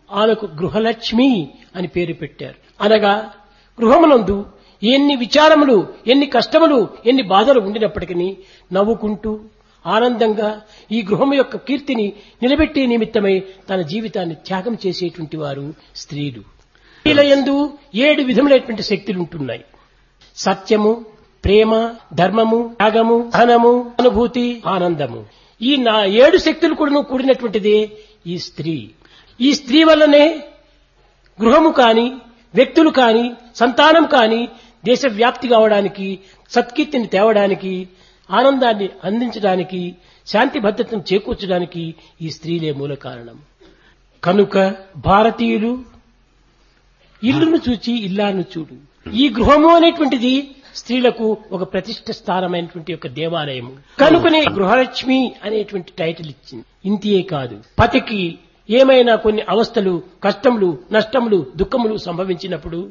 ఆమెకు గృహలక్ష్మి అని పేరు పెట్టారు అనగా గృహమునందు ఎన్ని విచారములు ఎన్ని కష్టములు ఎన్ని బాధలు ఉండినప్పటికీ నవ్వుకుంటూ ఆనందంగా ఈ గృహము యొక్క కీర్తిని నిలబెట్టే నిమిత్తమై తన జీవితాన్ని త్యాగం చేసేటువంటి వారు స్త్రీలు స్త్రీల యందు ఏడు విధములైనటువంటి శక్తులు ఉంటున్నాయి సత్యము ప్రేమ ధర్మము త్యాగము ధనము అనుభూతి ఆనందము ఈ నా ఏడు శక్తులు కూడా కూడినటువంటిదే ఈ స్త్రీ ఈ స్త్రీ వల్లనే గృహము కాని వ్యక్తులు కాని సంతానం కాని దేశవ్యాప్తి కావడానికి సత్కీర్తిని తేవడానికి ఆనందాన్ని అందించడానికి శాంతి భద్రతను చేకూర్చడానికి ఈ స్త్రీలే మూల కారణం కనుక భారతీయులు ఇల్లును చూచి ఇల్లాను చూడు ఈ గృహము అనేటువంటిది స్త్రీలకు ఒక ప్రతిష్ట స్థానమైనటువంటి ఒక దేవాలయము కనుకనే గృహలక్ష్మి అనేటువంటి టైటిల్ ఇచ్చింది ఇంతియే కాదు పతికి ఏమైనా కొన్ని అవస్థలు కష్టములు నష్టములు దుఃఖములు సంభవించినప్పుడు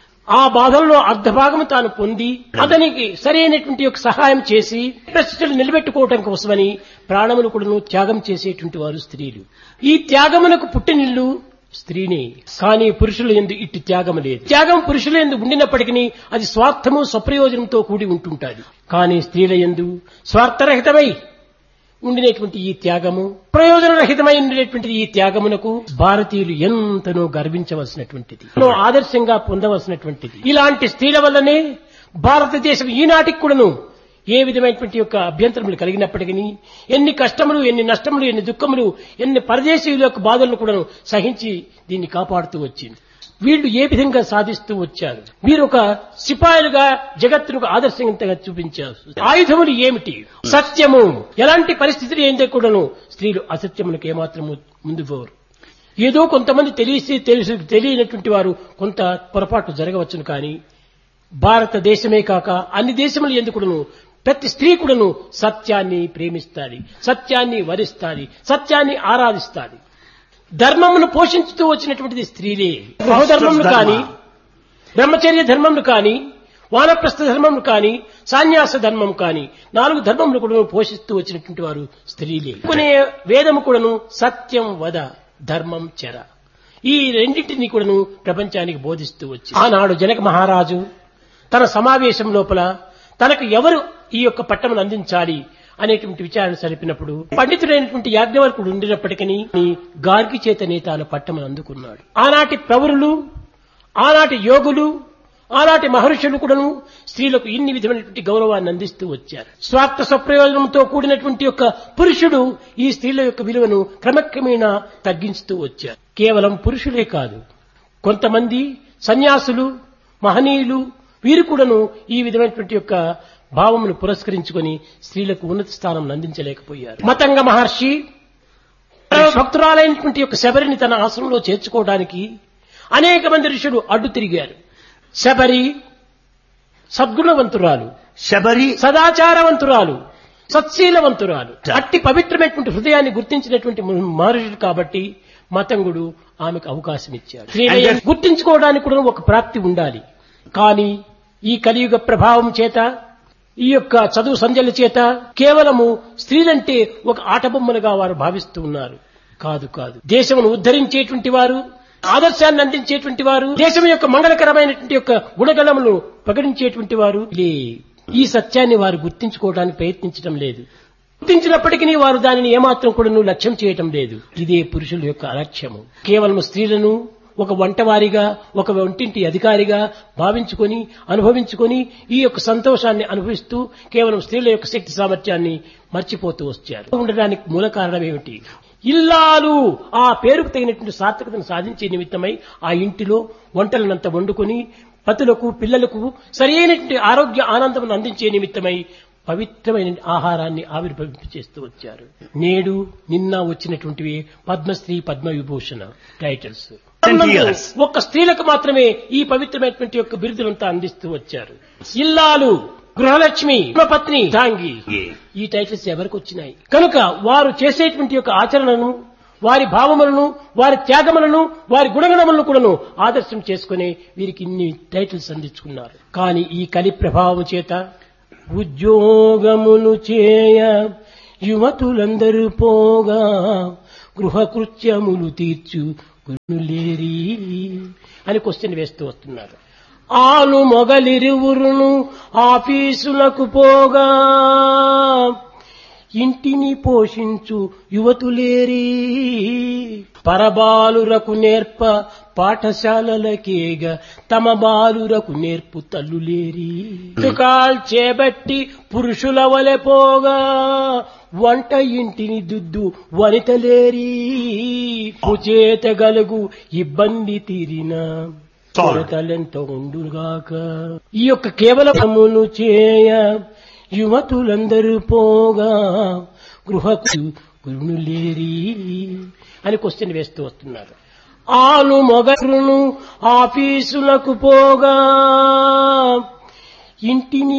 ఆ బాధల్లో అర్ధభాగం తాను పొంది అతనికి సరైనటువంటి ఒక సహాయం చేసి ప్రతిష్టలు నిలబెట్టుకోవటం కోసమని ప్రాణములు కూడాను త్యాగం చేసేటువంటి వారు స్త్రీలు ఈ త్యాగమునకు పుట్టినిల్లు స్త్రీనే కానీ పురుషుల ఎందు ఇట్టి త్యాగం లేదు త్యాగం పురుషుల ఎందు ఉండినప్పటికీ అది స్వార్థము స్వప్రయోజనంతో కూడి ఉంటుంటాది కానీ స్త్రీల ఎందు స్వార్థరహితమై ఉండినటువంటి ఈ త్యాగము ప్రయోజనరహితమై ఉండినటువంటి ఈ త్యాగమునకు భారతీయులు ఎంతనో గర్వించవలసినటువంటిది ఎంతో ఆదర్శంగా పొందవలసినటువంటిది ఇలాంటి స్త్రీల వల్లనే భారతదేశం ఈనాటికి కూడాను ఏ విధమైనటువంటి యొక్క అభ్యంతరములు కలిగినప్పటికీ ఎన్ని కష్టములు ఎన్ని నష్టములు ఎన్ని దుఃఖములు ఎన్ని పరదేశీయుల యొక్క బాధలను కూడా సహించి దీన్ని కాపాడుతూ వచ్చింది వీళ్ళు ఏ విధంగా సాధిస్తూ వచ్చారు వీరు ఒక సిపాయిలుగా జగత్తును ఆదర్శంగా చూపించారు ఆయుధములు ఏమిటి సత్యము ఎలాంటి పరిస్థితులు ఏంటో కూడాను స్త్రీలు అసత్యములకు ఏమాత్రము ముందు పోరు ఏదో కొంతమంది తెలిసి తెలిసి తెలియనటువంటి వారు కొంత పొరపాటు జరగవచ్చును కానీ భారతదేశమే కాక అన్ని దేశములు ఎందుకును ప్రతి స్త్రీ కూడాను సత్యాన్ని ప్రేమిస్తాది సత్యాన్ని వరిస్తాది సత్యాన్ని ఆరాధిస్తాది ధర్మమును పోషించుతూ వచ్చినటువంటిది స్త్రీలే గృహధర్మములు కాని బ్రహ్మచర్య ధర్మములు కాని వానప్రస్థ ధర్మములు కాని సాన్యాస ధర్మం కాని నాలుగు ధర్మములు కూడా పోషిస్తూ వచ్చినటువంటి వారు స్త్రీలే కొనే వేదము కూడాను సత్యం వద ధర్మం చెర ఈ రెండింటినీ కూడాను ప్రపంచానికి బోధిస్తూ వచ్చి ఆనాడు జనక మహారాజు తన సమావేశం లోపల తనకు ఎవరు ఈ యొక్క పట్టమును అందించాలి అనేటువంటి విచారణ సరిపినప్పుడు పండితుడైనటువంటి యాజ్ఞవల్కుడు ఉండినప్పటికీ గార్గి చేతనే తాను పట్టమును అందుకున్నాడు ఆనాటి ప్రవరులు ఆనాటి యోగులు ఆనాటి మహర్షులు కూడాను స్త్రీలకు ఇన్ని విధమైనటువంటి గౌరవాన్ని అందిస్తూ వచ్చారు స్వార్థ స్వప్రయోజనంతో కూడినటువంటి యొక్క పురుషుడు ఈ స్త్రీల యొక్క విలువను క్రమక్రమేణా తగ్గించుతూ వచ్చారు కేవలం పురుషులే కాదు కొంతమంది సన్యాసులు మహనీయులు వీరు కూడాను ఈ విధమైనటువంటి యొక్క భావమును పురస్కరించుకొని స్త్రీలకు ఉన్నత స్థానం అందించలేకపోయారు మతంగ మహర్షి భక్తురాలైనటువంటి యొక్క శబరిని తన ఆశ్రమంలో చేర్చుకోవడానికి అనేక మంది ఋషులు అడ్డు తిరిగారు శబరి సద్గుణవంతురాలు Shabari, సదాచారవంతురాలు సత్శీలవంతురాలు అట్టి పవిత్రమైనటువంటి హృదయాన్ని గుర్తించినటువంటి మహర్షులు కాబట్టి మతంగుడు ఆమెకు అవకాశం ఇచ్చాడు స్త్రీని గుర్తించుకోవడానికి కూడా ఒక ప్రాప్తి ఉండాలి కానీ ఈ కలియుగ ప్రభావం చేత ఈ యొక్క చదువు సంధ్యల చేత కేవలము స్త్రీలంటే ఒక ఆటబొమ్మలుగా వారు భావిస్తూ ఉన్నారు కాదు కాదు దేశమును ఉద్ధరించేటువంటి వారు ఆదర్శాన్ని అందించేటువంటి వారు దేశం యొక్క మంగళకరమైనటువంటి యొక్క గుణగణములు ప్రకటించేటువంటి వారు ఇదే. ఈ సత్యాన్ని వారు గుర్తించుకోవడానికి ప్రయత్నించడం లేదు గుర్తించినప్పటికీ వారు దానిని ఏమాత్రం కూడా లక్ష్యం చేయటం లేదు ఇదే పురుషుల యొక్క అలక్ష్యము కేవలం స్త్రీలను ఒక వంటవారిగా ఒక వంటింటి అధికారిగా భావించుకొని అనుభవించుకొని ఈ యొక్క సంతోషాన్ని అనుభవిస్తూ కేవలం స్త్రీల యొక్క శక్తి సామర్థ్యాన్ని మర్చిపోతూ వచ్చారు ఉండడానికి మూల కారణం ఏమిటి ఇల్లాలు ఆ పేరుకు తగినటువంటి సార్థకతను సాధించే నిమిత్తమై ఆ ఇంటిలో వంటలనంత వండుకొని పతులకు పిల్లలకు సరైనటువంటి ఆరోగ్య ఆనందం అందించే నిమిత్తమై పవిత్రమైన ఆహారాన్ని ఆవిర్భవింపచేస్తూ వచ్చారు నేడు నిన్న వచ్చినటువంటివి పద్మశ్రీ పద్మవిభూషణ టైటిల్స్ years. ఒక్క స్త్రీలకు మాత్రమే ఈ పవిత్రమైనటువంటి యొక్క బిరుదులంతా అందిస్తూ వచ్చారు ఇల్లాలు గృహలక్ష్మి పత్ని దాంగి ఈ టైటిల్స్ ఎవరికి వచ్చినాయి కనుక వారు చేసేటువంటి యొక్క ఆచరణను వారి భావములను వారి త్యాగములను వారి గుణగణములను కూడాను ఆదర్శం చేసుకుని వీరికి ఇన్ని టైటిల్స్ అందించుకున్నారు కానీ ఈ కలి ప్రభావం చేత ఉద్యోగములు చేయ యువతులందరూ పోగా గృహకృత్యములు తీర్చు గురులేరి అని క్వశ్చన్ వేస్తూ వస్తున్నారు ఆలు మొగలిరువురును ఆఫీసులకు పోగా ఇంటిని పోషించు యువతులేరి పరబాలురకు నేర్ప పాఠశాలలకేగ తమ బాలురకు నేర్పు తల్లులేరి తుకాల్ చేబట్టి పురుషుల వలె పోగా వంట ఇంటిని దుద్దు వనితలేరి చేత గలుగు ఇబ్బంది తీరిన కొరతలెంత ఉండుగాక ఈ యొక్క కేవలమును చేయ యువతులందరూ పోగా గృహకు గురునులేరి అని క్వశ్చన్ వేస్తూ వస్తున్నారు ఆలు మొగరును ఆఫీసులకు పోగా ఇంటిని